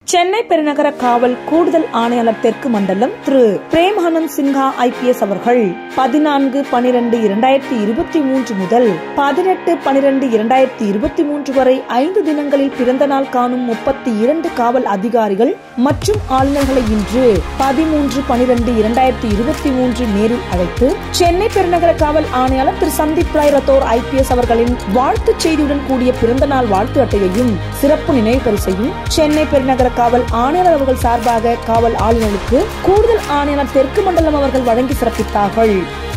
சென்னை பெருநகர காவல் கூடுதல் ஆணையாளர் தெற்கு மண்டலம் திரு பிரேமானந்த் சின்ஹா ஐபிஎஸ் அவர்கள் பதினான்கு பனிரெண்டு இரண்டாயிரத்தி இருபத்தி மூன்று முதல் பதினெட்டு பனிரெண்டு இரண்டாயிரத்தி இருபத்தி மூன்று வரை ஐந்து தினங்களில் பிறந்த நாள் காணும் முப்பத்தி இரண்டு காவல் அதிகாரிகள் மற்றும் ஆளுநர்களை இன்று பதிமூன்று பனிரெண்டு இரண்டாயிரத்தி இருபத்தி மூன்று நேரில் அழைத்து சென்னை பெருநகர காவல் ஆணையாளர் திரு சந்தீப் ராய் ரத்தோர் ஐபிஎஸ் அவர்களின் வாழ்த்துச் செய்தியுடன் கூடிய பிறந்த நாள் வாழ்த்து அட்டையையும் சிறப்பு நினைவு பரிசையும் சென்னை பெருநகர காவல் ஆணையாளர் அவர்கள் சார்பாக காவல் ஆளுநருக்கு கூடுதல் ஆணையாளர் தெற்கு மண்டலம் அவர்கள் வழங்கி சிறப்பித்தார்கள்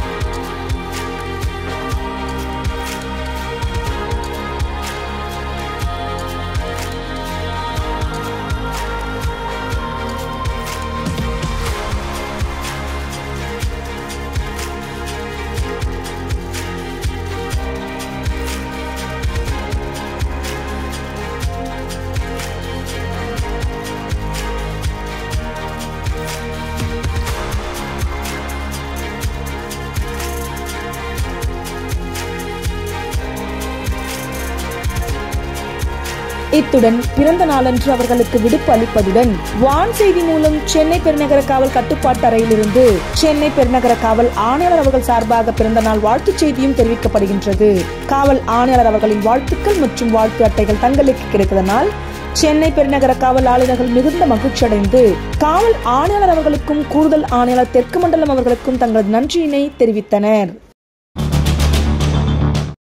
இத்துடன் பிறந்த நாளன்று அவர்களுக்கு விடுப்பு அளிப்பதுடன் வான் செய்தி மூலம் சென்னை பெருநகர காவல் கட்டுப்பாட்டு அறையிலிருந்து சென்னை பெருநகர காவல் ஆணையாளர் அவர்கள் சார்பாக பிறந்த நாள் வாழ்த்துச் செய்தியும் தெரிவிக்கப்படுகின்றது காவல் ஆணையாளர் அவர்களின் வாழ்த்துக்கள் மற்றும் வாழ்த்து அட்டைகள் தங்களுக்கு கிடைத்ததனால் சென்னை பெருநகர காவல் ஆளுநர்கள் மிகுந்த மகிழ்ச்சி அடைந்து காவல் ஆணையாளர் அவர்களுக்கும் கூடுதல் ஆணையாளர் தெற்கு மண்டலம் அவர்களுக்கும் தங்களது நன்றியினை தெரிவித்தனர்